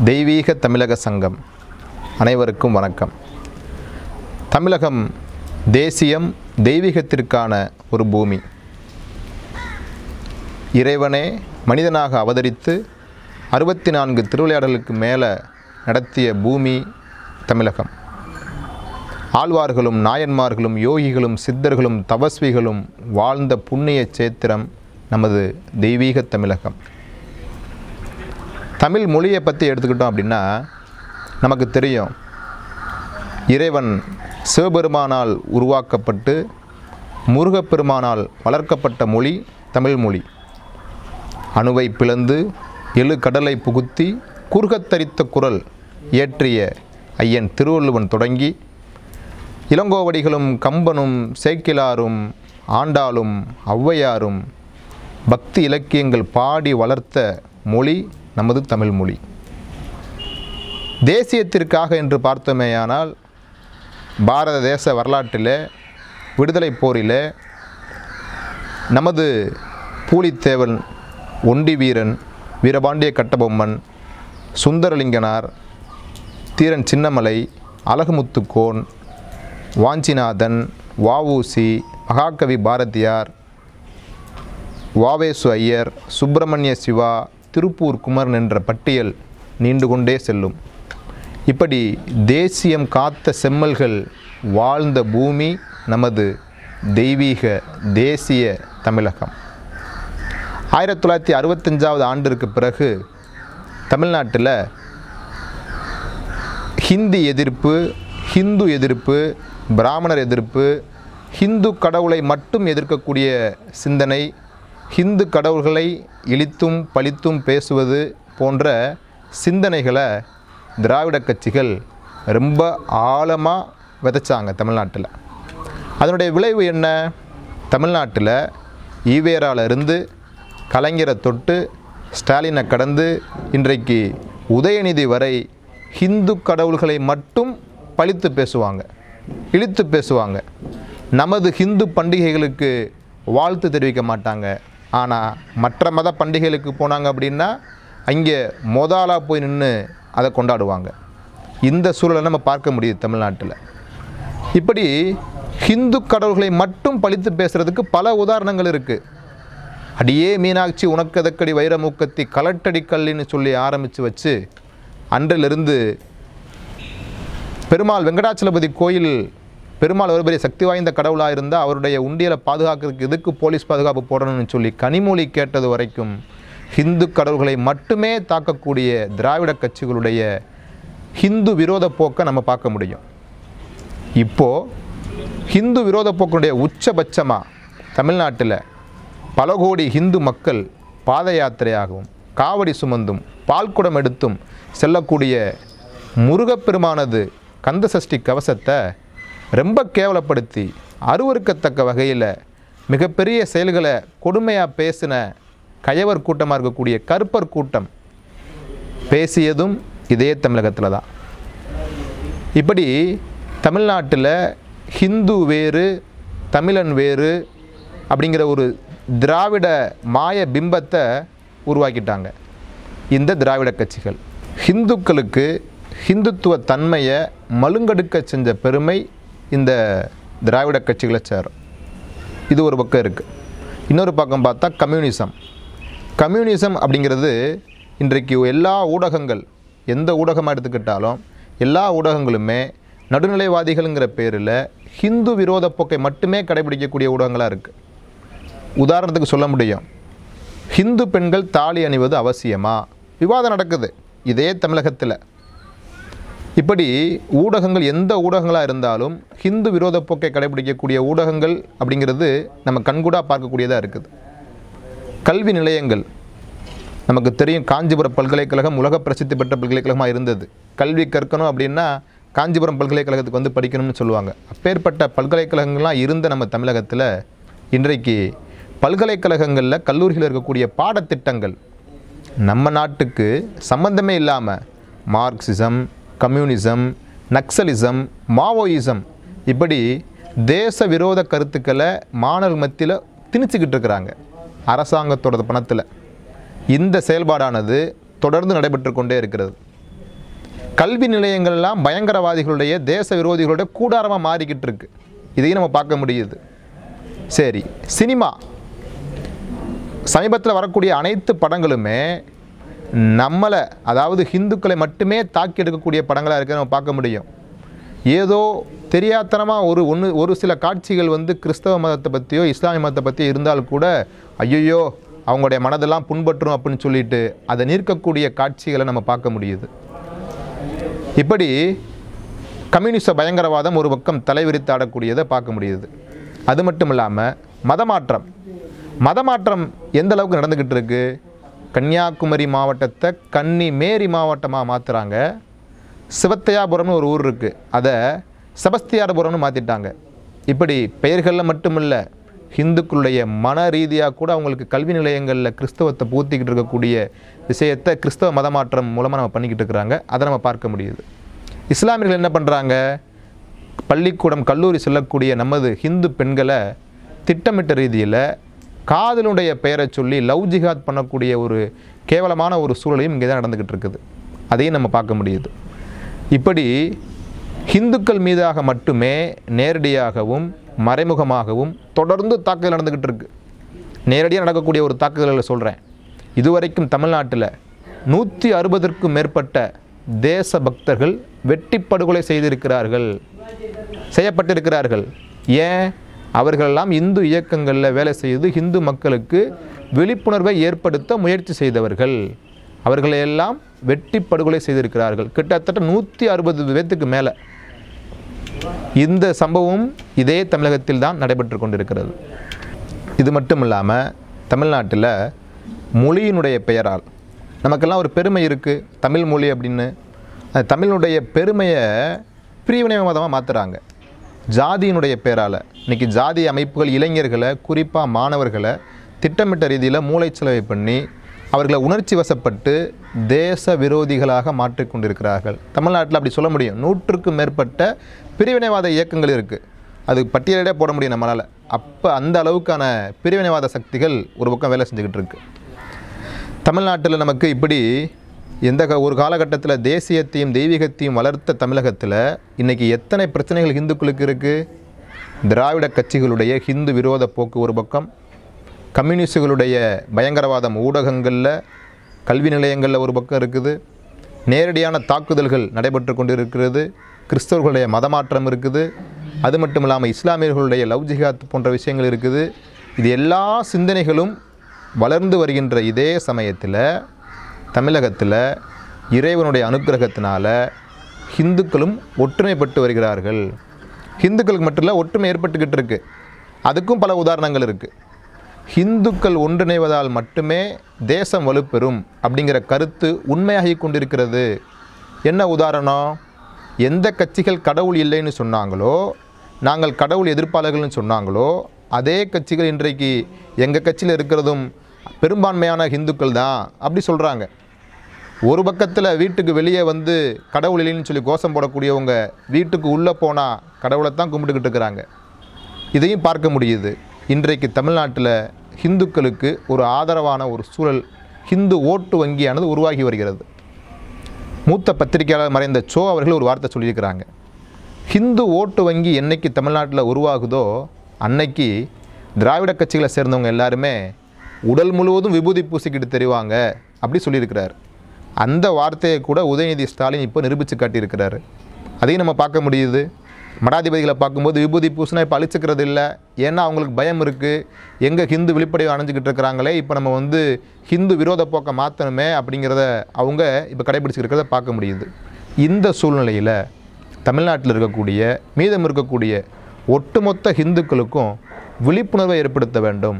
தெய்வீக தமிழக சங்கம் அனைவருக்கும் வணக்கம் தமிழகம் தேசியம் தெய்வீகத்திற்கான ஒரு பூமி இறைவனே மனிதனாக அவதரித்து அறுபத்தி நான்கு திருவிளையாடலுக்கு மேலே நடத்திய பூமி தமிழகம் ஆழ்வார்களும் நாயன்மார்களும் யோகிகளும் சித்தர்களும் தபஸ்விகளும் வாழ்ந்த புண்ணிய சேத்திரம் நமது தெய்வீக தமிழகம் தமிழ் மொழியை பற்றி எடுத்துக்கிட்டோம் அப்படின்னா நமக்கு தெரியும் இறைவன் சிவபெருமானால் உருவாக்கப்பட்டு முருகப்பெருமானால் வளர்க்கப்பட்ட மொழி தமிழ் மொழி அணுவை பிளந்து எழு கடலை புகுத்தி குறுகத்தரித்த குரல் இயற்றிய ஐயன் திருவள்ளுவன் தொடங்கி இளங்கோவடிகளும் கம்பனும் சேக்கிலாரும் ஆண்டாளும் ஔவையாரும் பக்தி இலக்கியங்கள் பாடி வளர்த்த மொழி நமது தமிழ் மொழி தேசியத்திற்காக என்று பார்த்தோமேயானால் பாரத தேச வரலாற்றில் விடுதலை போரில் நமது பூலித்தேவன் ஒண்டி வீரன் வீரபாண்டிய கட்டபொம்மன் சுந்தரலிங்கனார் தீரன் சின்னமலை அழகுமுத்துக்கோன் வாஞ்சிநாதன் வஉசி மகாகவி பாரதியார் வாவேசு ஐயர் சுப்பிரமணிய சிவா திருப்பூர் குமரன் என்ற பட்டியல் நீண்டு கொண்டே செல்லும் இப்படி தேசியம் காத்த செம்மல்கள் வாழ்ந்த பூமி நமது தெய்வீக தேசிய தமிழகம் ஆயிரத்தி தொள்ளாயிரத்தி அறுபத்தஞ்சாவது ஆண்டிற்கு பிறகு தமிழ்நாட்டில் ஹிந்தி எதிர்ப்பு ஹிந்து எதிர்ப்பு பிராமணர் எதிர்ப்பு ஹிந்து கடவுளை மட்டும் எதிர்க்கக்கூடிய சிந்தனை ஹிந்து கடவுள்களை இழித்தும் பழித்தும் பேசுவது போன்ற சிந்தனைகளை திராவிட கட்சிகள் ரொம்ப ஆழமாக விதைச்சாங்க தமிழ்நாட்டில் அதனுடைய விளைவு என்ன தமிழ்நாட்டில் ஈவேரால இருந்து கலைஞரை தொட்டு ஸ்டாலினை கடந்து இன்றைக்கு உதயநிதி வரை ஹிந்து கடவுள்களை மட்டும் பழித்து பேசுவாங்க இழித்து பேசுவாங்க நமது ஹிந்து பண்டிகைகளுக்கு வாழ்த்து தெரிவிக்க மாட்டாங்க ஆனால் மற்ற மத பண்டிகைகளுக்கு போனாங்க அப்படின்னா அங்கே மொதாலாக போய் நின்று அதை கொண்டாடுவாங்க இந்த சூழலை நம்ம பார்க்க முடியுது தமிழ்நாட்டில் இப்படி ஹிந்து கடவுள்களை மட்டும் பழித்து பேசுகிறதுக்கு பல உதாரணங்கள் இருக்குது அடியே மீனாட்சி உனக்கதக்கடி வைரமூக்கத்தி கலட்டடி கல்லின்னு சொல்லி ஆரம்பித்து வச்சு அன்றிலிருந்து பெருமாள் வெங்கடாச்சலபதி கோயில் பெருமாள் ஒரு பெரிய சக்தி வாய்ந்த கடவுளாக இருந்தால் அவருடைய உண்டியலை பாதுகாக்கிறதுக்கு எதுக்கு போலீஸ் பாதுகாப்பு போடணும்னு சொல்லி கனிமொழி கேட்டது வரைக்கும் ஹிந்து கடவுள்களை மட்டுமே தாக்கக்கூடிய திராவிட கட்சிகளுடைய ஹிந்து விரோத போக்கை நம்ம பார்க்க முடியும் இப்போது ஹிந்து விரோத போக்கினுடைய உச்சபட்சமாக தமிழ்நாட்டில் பல கோடி ஹிந்து மக்கள் பாத யாத்திரையாகவும் காவடி சுமந்தும் பால்குடம் எடுத்தும் செல்லக்கூடிய முருகப்பெருமானது கந்த சஷ்டி கவசத்தை ரொம்ப கேவலப்படுத்தி அருவருக்கத்தக்க வகையில் மிகப்பெரிய செயல்களை கொடுமையாக பேசின கயவர் கூட்டமாக இருக்கக்கூடிய கருப்பர் கூட்டம் பேசியதும் இதே தமிழகத்தில் தான் இப்படி தமிழ்நாட்டில் ஹிந்து வேறு தமிழன் வேறு அப்படிங்கிற ஒரு திராவிட மாய பிம்பத்தை உருவாக்கிட்டாங்க இந்த திராவிட கட்சிகள் ஹிந்துக்களுக்கு ஹிந்துத்துவ தன்மையை மழுங்கெடுக்க செஞ்ச பெருமை இந்த திராவிட கட்சிகளை சேரும் இது ஒரு பக்கம் இருக்குது இன்னொரு பக்கம் பார்த்தா கம்யூனிசம் கம்யூனிசம் அப்படிங்கிறது இன்றைக்கு எல்லா ஊடகங்கள் எந்த ஊடகமாக எடுத்துக்கிட்டாலும் எல்லா ஊடகங்களுமே நடுநிலைவாதிகள்ங்கிற பேரில் ஹிந்து விரோத போக்கை மட்டுமே கடைபிடிக்கக்கூடிய ஊடகங்களாக இருக்குது உதாரணத்துக்கு சொல்ல முடியும் ஹிந்து பெண்கள் தாலி அணிவது அவசியமா விவாதம் நடக்குது இதே தமிழகத்தில் இப்படி ஊடகங்கள் எந்த ஊடகங்களாக இருந்தாலும் ஹிந்து விரோத போக்கை கடைபிடிக்கக்கூடிய ஊடகங்கள் அப்படிங்கிறது நம்ம கண்கூடாக பார்க்கக்கூடியதாக இருக்குது கல்வி நிலையங்கள் நமக்கு தெரியும் காஞ்சிபுரம் பல்கலைக்கழகம் உலக பிரசித்தி பெற்ற பல்கலைக்கழகமாக இருந்தது கல்வி கற்கணும் அப்படின்னா காஞ்சிபுரம் பல்கலைக்கழகத்துக்கு வந்து படிக்கணும்னு சொல்லுவாங்க அப்பேற்பட்ட பல்கலைக்கழகங்கள்லாம் இருந்த நம்ம தமிழகத்தில் இன்றைக்கு பல்கலைக்கழகங்களில் கல்லூரிகளில் இருக்கக்கூடிய பாடத்திட்டங்கள் நம்ம நாட்டுக்கு சம்பந்தமே இல்லாமல் மார்க்சிசம் கம்யூனிசம் நக்சலிசம் மாவோயிசம் இப்படி தேச விரோத கருத்துக்களை மாணவர் மத்தியில் திணிச்சுக்கிட்டு இருக்கிறாங்க அரசாங்கத்தோட பணத்தில் இந்த செயல்பாடானது தொடர்ந்து நடைபெற்று கொண்டே இருக்கிறது கல்வி நிலையங்கள்லாம் பயங்கரவாதிகளுடைய தேச விரோதிகளுடைய கூடாரமாக மாறிக்கிட்டு இருக்கு இதையும் நம்ம பார்க்க முடியுது சரி சினிமா சமீபத்தில் வரக்கூடிய அனைத்து படங்களுமே நம்மளை அதாவது ஹிந்துக்களை மட்டுமே தாக்கி எடுக்கக்கூடிய படங்களாக இருக்க நம்ம பார்க்க முடியும் ஏதோ தெரியாத்தனமாக ஒரு ஒன்று ஒரு சில காட்சிகள் வந்து கிறிஸ்தவ மதத்தை பற்றியோ இஸ்லாமிய மதத்தை பற்றியோ இருந்தால் கூட ஐயையோ அவங்களுடைய மனதெல்லாம் புண்பற்றும் அப்படின்னு சொல்லிட்டு அதை நீர்க்கக்கூடிய காட்சிகளை நம்ம பார்க்க முடியுது இப்படி கம்யூனிச பயங்கரவாதம் ஒரு பக்கம் தலைவிரித்து ஆடக்கூடியதை பார்க்க முடியுது அது மட்டும் இல்லாமல் மதமாற்றம் மதமாற்றம் எந்த அளவுக்கு நடந்துக்கிட்டு இருக்கு கன்னியாகுமரி மாவட்டத்தை கன்னி மேரி மாவட்டமாக மாற்றுறாங்க சிவத்தையாபுரம்னு ஒரு ஊர் இருக்குது அதை செபஸ்தியாரபுரம்னு மாற்றிட்டாங்க இப்படி பெயர்களில் மட்டுமில்ல ஹிந்துக்களுடைய மன ரீதியாக கூட அவங்களுக்கு கல்வி நிலையங்களில் கிறிஸ்தவத்தை பூத்திக்கிட்டு இருக்கக்கூடிய விஷயத்தை கிறிஸ்தவ மதமாற்றம் மூலமாக நம்ம பண்ணிக்கிட்டு இருக்கிறாங்க அதை நம்ம பார்க்க முடியுது இஸ்லாமியர்கள் என்ன பண்ணுறாங்க பள்ளிக்கூடம் கல்லூரி செல்லக்கூடிய நமது ஹிந்து பெண்களை திட்டமிட்ட ரீதியில் காதலுடைய பெயரை சொல்லி லவ் ஜிஹாத் பண்ணக்கூடிய ஒரு கேவலமான ஒரு சூழலையும் இங்கே தான் நடந்துக்கிட்டு இருக்குது அதையும் நம்ம பார்க்க முடியுது இப்படி ஹிந்துக்கள் மீதாக மட்டுமே நேரடியாகவும் மறைமுகமாகவும் தொடர்ந்து தாக்குதல் நடந்துக்கிட்டு இருக்கு நேரடியாக நடக்கக்கூடிய ஒரு தாக்குதல்களை சொல்கிறேன் இதுவரைக்கும் தமிழ்நாட்டில் நூற்றி அறுபதற்கும் மேற்பட்ட தேச பக்தர்கள் வெட்டி படுகொலை செய்திருக்கிறார்கள் செய்யப்பட்டிருக்கிறார்கள் ஏன் அவர்களெல்லாம் இந்து இயக்கங்களில் வேலை செய்து இந்து மக்களுக்கு விழிப்புணர்வை ஏற்படுத்த முயற்சி செய்தவர்கள் அவர்களையெல்லாம் வெட்டி படுகொலை செய்திருக்கிறார்கள் கிட்டத்தட்ட நூற்றி அறுபது பேத்துக்கு மேலே இந்த சம்பவம் இதே தமிழகத்தில் தான் நடைபெற்று கொண்டிருக்கிறது இது மட்டும் இல்லாமல் தமிழ்நாட்டில் மொழியினுடைய பெயரால் நமக்கெல்லாம் ஒரு பெருமை இருக்குது தமிழ் மொழி அப்படின்னு அந்த தமிழினுடைய பெருமையை பிரிவினைவாதமாக மாற்றுறாங்க ஜாதியினுடைய பேரால் இன்றைக்கி ஜாதி அமைப்புகள் இளைஞர்களை குறிப்பாக மாணவர்களை திட்டமிட்ட ரீதியில் மூளைச்சலவை பண்ணி அவர்களை உணர்ச்சி வசப்பட்டு தேச விரோதிகளாக மாற்றிக்கொண்டிருக்கிறார்கள் தமிழ்நாட்டில் அப்படி சொல்ல முடியும் நூற்றுக்கும் மேற்பட்ட பிரிவினைவாத இயக்கங்கள் இருக்குது அது பட்டியலிடே போட முடியும் நம்மளால் அப்போ அந்த அளவுக்கான பிரிவினைவாத சக்திகள் ஒரு பக்கம் வேலை செஞ்சுக்கிட்டு இருக்கு தமிழ்நாட்டில் நமக்கு இப்படி எந்த க- ஒரு காலகட்டத்தில் தேசியத்தையும் தெய்வீகத்தையும் வளர்த்த தமிழகத்தில் இன்றைக்கி எத்தனை பிரச்சனைகள் இந்துக்களுக்கு இருக்குது திராவிட கட்சிகளுடைய ஹிந்து விரோத போக்கு ஒரு பக்கம் கம்யூனிஸ்டுகளுடைய பயங்கரவாதம் ஊடகங்களில் கல்வி நிலையங்களில் ஒரு பக்கம் இருக்குது நேரடியான தாக்குதல்கள் நடைபெற்று கொண்டிருக்கிறது கிறிஸ்தவர்களுடைய மதமாற்றம் இருக்குது அது மட்டும் இல்லாமல் இஸ்லாமியர்களுடைய லவ் ஜிஹாத் போன்ற விஷயங்கள் இருக்குது இது எல்லா சிந்தனைகளும் வளர்ந்து வருகின்ற இதே சமயத்தில் தமிழகத்தில் இறைவனுடைய அனுக்கிரகத்தினால ஹிந்துக்களும் ஒற்றுமைப்பட்டு வருகிறார்கள் ஹிந்துக்களுக்கு மட்டும் இல்லை ஒற்றுமை ஏற்பட்டுக்கிட்டு இருக்கு அதுக்கும் பல உதாரணங்கள் இருக்குது ஹிந்துக்கள் ஒன்றிணைவதால் மட்டுமே தேசம் வலுப்பெறும் அப்படிங்கிற கருத்து உண்மையாகி கொண்டிருக்கிறது என்ன உதாரணம் எந்த கட்சிகள் கடவுள் இல்லைன்னு சொன்னாங்களோ நாங்கள் கடவுள் எதிர்ப்பாளர்கள்னு சொன்னாங்களோ அதே கட்சிகள் இன்றைக்கு எங்கள் கட்சியில் இருக்கிறதும் பெரும்பான்மையான ஹிந்துக்கள் தான் அப்படி சொல்கிறாங்க ஒரு பக்கத்தில் வீட்டுக்கு வெளியே வந்து கடவுள் இல்லைன்னு சொல்லி கோஷம் போடக்கூடியவங்க வீட்டுக்கு உள்ளே போனால் கடவுளை தான் கும்பிட்டுக்கிட்டு இருக்கிறாங்க இதையும் பார்க்க முடியுது இன்றைக்கு தமிழ்நாட்டில் ஹிந்துக்களுக்கு ஒரு ஆதரவான ஒரு சூழல் ஹிந்து ஓட்டு வங்கியானது உருவாகி வருகிறது மூத்த பத்திரிகையாளர் மறைந்த சோ அவர்கள் ஒரு வார்த்தை சொல்லியிருக்கிறாங்க ஹிந்து ஓட்டு வங்கி என்னைக்கு தமிழ்நாட்டில் உருவாகுதோ அன்னைக்கு திராவிட கட்சிகளை சேர்ந்தவங்க எல்லாருமே உடல் முழுவதும் விபூதி பூசிக்கிட்டு தெரிவாங்க அப்படி சொல்லியிருக்கிறார் அந்த வார்த்தையை கூட உதயநிதி ஸ்டாலின் இப்போ நிரூபித்து காட்டியிருக்கிறாரு அதையும் நம்ம பார்க்க முடியுது மடாதிபதிகளை பார்க்கும்போது விபூதி பூசினா இப்போ அழிச்சுக்கிறது இல்லை ஏன்னா அவங்களுக்கு பயம் இருக்குது எங்கே ஹிந்து வெளிப்படையை அணைஞ்சிக்கிட்டு இருக்கிறாங்களே இப்போ நம்ம வந்து ஹிந்து விரோத போக்கை மாற்றணுமே அப்படிங்கிறத அவங்க இப்போ கடைபிடிச்சிருக்கிறத பார்க்க முடியுது இந்த சூழ்நிலையில் தமிழ்நாட்டில் இருக்கக்கூடிய மீதம் இருக்கக்கூடிய ஒட்டுமொத்த ஹிந்துக்களுக்கும் விழிப்புணர்வை ஏற்படுத்த வேண்டும்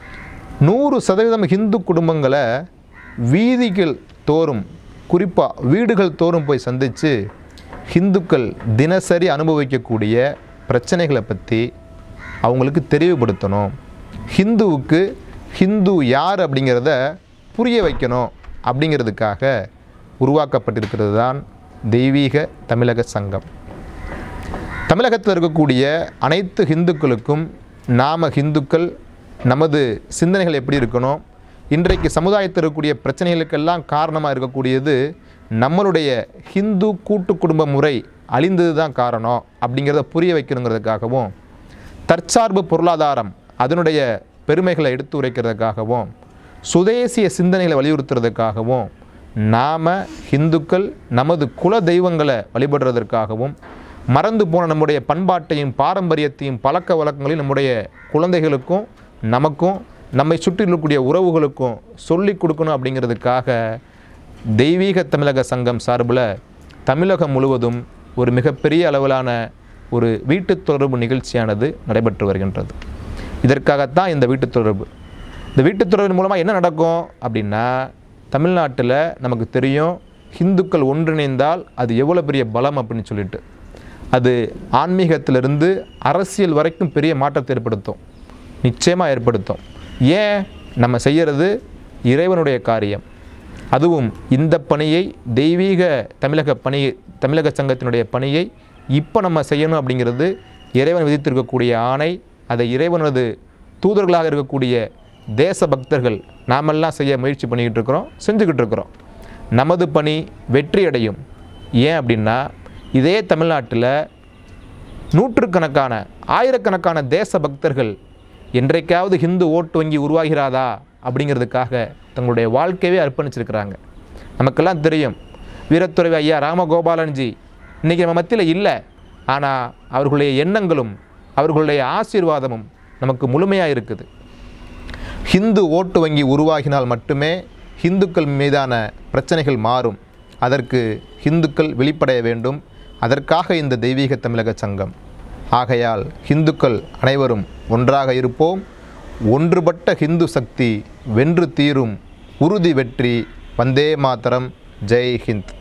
நூறு சதவீதம் ஹிந்து குடும்பங்களை வீதிகள் தோறும் குறிப்பாக வீடுகள் தோறும் போய் சந்தித்து ஹிந்துக்கள் தினசரி அனுபவிக்கக்கூடிய பிரச்சனைகளை பற்றி அவங்களுக்கு தெளிவுபடுத்தணும் ஹிந்துவுக்கு ஹிந்து யார் அப்படிங்கிறத புரிய வைக்கணும் அப்படிங்கிறதுக்காக உருவாக்கப்பட்டிருக்கிறது தான் தெய்வீக தமிழக சங்கம் தமிழகத்தில் இருக்கக்கூடிய அனைத்து ஹிந்துக்களுக்கும் நாம ஹிந்துக்கள் நமது சிந்தனைகள் எப்படி இருக்கணும் இன்றைக்கு சமுதாயத்தில் இருக்கக்கூடிய பிரச்சனைகளுக்கெல்லாம் காரணமாக இருக்கக்கூடியது நம்மளுடைய ஹிந்து கூட்டு குடும்ப முறை அழிந்தது தான் காரணம் அப்படிங்கிறத புரிய வைக்கணுங்கிறதுக்காகவும் தற்சார்பு பொருளாதாரம் அதனுடைய பெருமைகளை எடுத்து உரைக்கிறதுக்காகவும் சுதேசிய சிந்தனைகளை வலியுறுத்துறதுக்காகவும் நாம் ஹிந்துக்கள் நமது குல தெய்வங்களை வழிபடுறதற்காகவும் மறந்து போன நம்முடைய பண்பாட்டையும் பாரம்பரியத்தையும் பழக்க வழக்கங்களையும் நம்முடைய குழந்தைகளுக்கும் நமக்கும் நம்மை சுற்றி இருக்கக்கூடிய உறவுகளுக்கும் சொல்லிக் கொடுக்கணும் அப்படிங்கிறதுக்காக தெய்வீக தமிழக சங்கம் சார்பில் தமிழகம் முழுவதும் ஒரு மிகப்பெரிய அளவிலான ஒரு வீட்டுத் தொடர்பு நிகழ்ச்சியானது நடைபெற்று வருகின்றது இதற்காகத்தான் இந்த வீட்டுத் தொடர்பு இந்த வீட்டுத் தொடர்பின் மூலமாக என்ன நடக்கும் அப்படின்னா தமிழ்நாட்டில் நமக்கு தெரியும் ஹிந்துக்கள் ஒன்றிணைந்தால் அது எவ்வளோ பெரிய பலம் அப்படின்னு சொல்லிட்டு அது ஆன்மீகத்திலிருந்து அரசியல் வரைக்கும் பெரிய மாற்றத்தை ஏற்படுத்தும் நிச்சயமாக ஏற்படுத்தும் ஏன் நம்ம செய்கிறது இறைவனுடைய காரியம் அதுவும் இந்த பணியை தெய்வீக தமிழக பணி தமிழக சங்கத்தினுடைய பணியை இப்போ நம்ம செய்யணும் அப்படிங்கிறது இறைவன் விதித்திருக்கக்கூடிய ஆணை அதை இறைவனது தூதர்களாக இருக்கக்கூடிய தேச பக்தர்கள் நாமெல்லாம் செய்ய முயற்சி பண்ணிக்கிட்டு இருக்கிறோம் செஞ்சுக்கிட்டு இருக்கிறோம் நமது பணி வெற்றி அடையும் ஏன் அப்படின்னா இதே தமிழ்நாட்டில் நூற்றுக்கணக்கான ஆயிரக்கணக்கான தேச பக்தர்கள் என்றைக்காவது ஹிந்து ஓட்டு வங்கி உருவாகிறாதா அப்படிங்கிறதுக்காக தங்களுடைய வாழ்க்கையவே அர்ப்பணிச்சிருக்கிறாங்க நமக்கெல்லாம் தெரியும் வீரத்துறை ஐயா ராமகோபாலன்ஜி இன்றைக்கி நம்ம மத்தியில் இல்லை ஆனால் அவர்களுடைய எண்ணங்களும் அவர்களுடைய ஆசீர்வாதமும் நமக்கு முழுமையாக இருக்குது ஹிந்து ஓட்டு வங்கி உருவாகினால் மட்டுமே ஹிந்துக்கள் மீதான பிரச்சனைகள் மாறும் அதற்கு ஹிந்துக்கள் வெளிப்படைய வேண்டும் அதற்காக இந்த தெய்வீக தமிழக சங்கம் ஆகையால் ஹிந்துக்கள் அனைவரும் ஒன்றாக இருப்போம் ஒன்றுபட்ட ஹிந்து சக்தி வென்று தீரும் உறுதி வெற்றி வந்தே மாதரம் ஜெய் ஹிந்த்